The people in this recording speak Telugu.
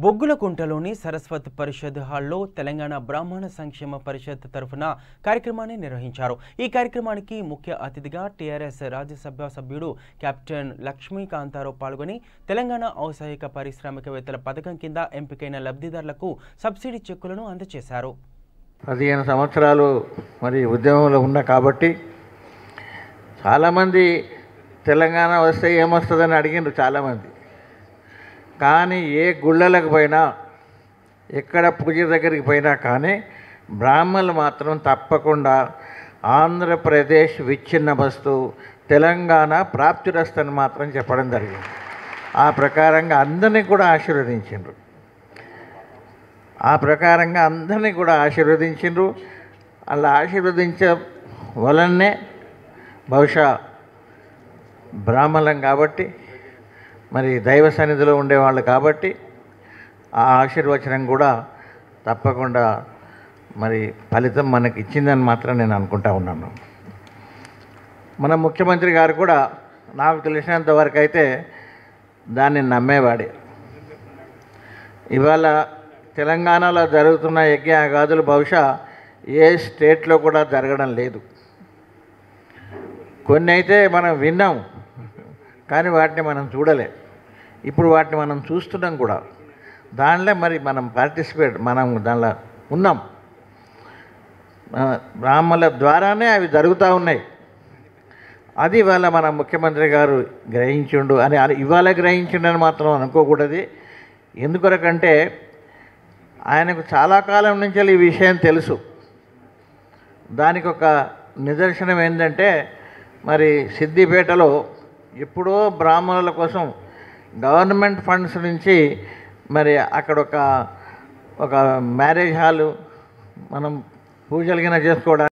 బొగ్గులకుంటలోని సరస్వత్ పరిషత్ హాల్లో తెలంగాణ బ్రాహ్మణ సంక్షేమ పరిషత్ తరఫున కార్యక్రమాన్ని నిర్వహించారు ఈ కార్యక్రమానికి ముఖ్య అతిథిగా టీఆర్ఎస్ రాజ్యసభ సభ్యుడు కెప్టెన్ లక్ష్మీకాంతారావు పాల్గొని తెలంగాణ ఔత్సాహిక పారిశ్రామికవేత్తల పథకం కింద ఎంపికైన లబ్ధిదారులకు సబ్సిడీ చెక్కులను అందజేశారు పదిహేను సంవత్సరాలు మరి ఉద్యమంలో ఉన్నా కాబట్టి చాలామంది తెలంగాణ వస్తే ఏమొస్తుందని అడిగిండ్రు చాలామంది కానీ ఏ గుళ్ళలకు పోయినా ఎక్కడ పూజ దగ్గరికి పోయినా కానీ బ్రాహ్మణులు మాత్రం తప్పకుండా ఆంధ్రప్రదేశ్ విచ్ఛిన్న వస్తువు తెలంగాణ ప్రాప్తిరస్తని మాత్రం చెప్పడం జరిగింది ఆ ప్రకారంగా అందరినీ కూడా ఆశీర్వదించిండ్రు ఆ ప్రకారంగా అందరినీ కూడా ఆశీర్వదించిండ్రు అలా ఆశీర్వదించే వలనే బహుశా బ్రాహ్మణం కాబట్టి మరి దైవ సన్నిధిలో ఉండేవాళ్ళు కాబట్టి ఆ ఆశీర్వచనం కూడా తప్పకుండా మరి ఫలితం మనకి ఇచ్చిందని మాత్రం నేను అనుకుంటా ఉన్నాను మన ముఖ్యమంత్రి గారు కూడా నాకు తెలిసినంత వరకు అయితే దాన్ని నమ్మేవాడే ఇవాళ తెలంగాణలో జరుగుతున్న యజ్ఞాగాదులు బహుశా ఏ స్టేట్లో కూడా జరగడం లేదు కొన్ని అయితే మనం విన్నాం కానీ వాటిని మనం చూడలే ఇప్పుడు వాటిని మనం చూస్తున్నాం కూడా దానిలో మరి మనం పార్టిసిపేట్ మనం దానిలో ఉన్నాం ఆ, బ్రాహ్మణుల ద్వారానే అవి జరుగుతూ ఉన్నాయి అది ఇవాళ మన ముఖ్యమంత్రి గారు గ్రహించుండు అని అని ఇవాళ గ్రహించిండని మాత్రం అనుకోకూడదు ఎందుకొరకంటే ఆయనకు చాలా కాలం నుంచి ఈ విషయం తెలుసు దానికి ఒక నిదర్శనం ఏంటంటే మరి సిద్దిపేటలో ఎప్పుడో బ్రాహ్మణుల కోసం గవర్నమెంట్ ఫండ్స్ నుంచి మరి అక్కడ ఒక ఒక మ్యారేజ్ హాలు మనం పూజలు గిన చేసుకోవడానికి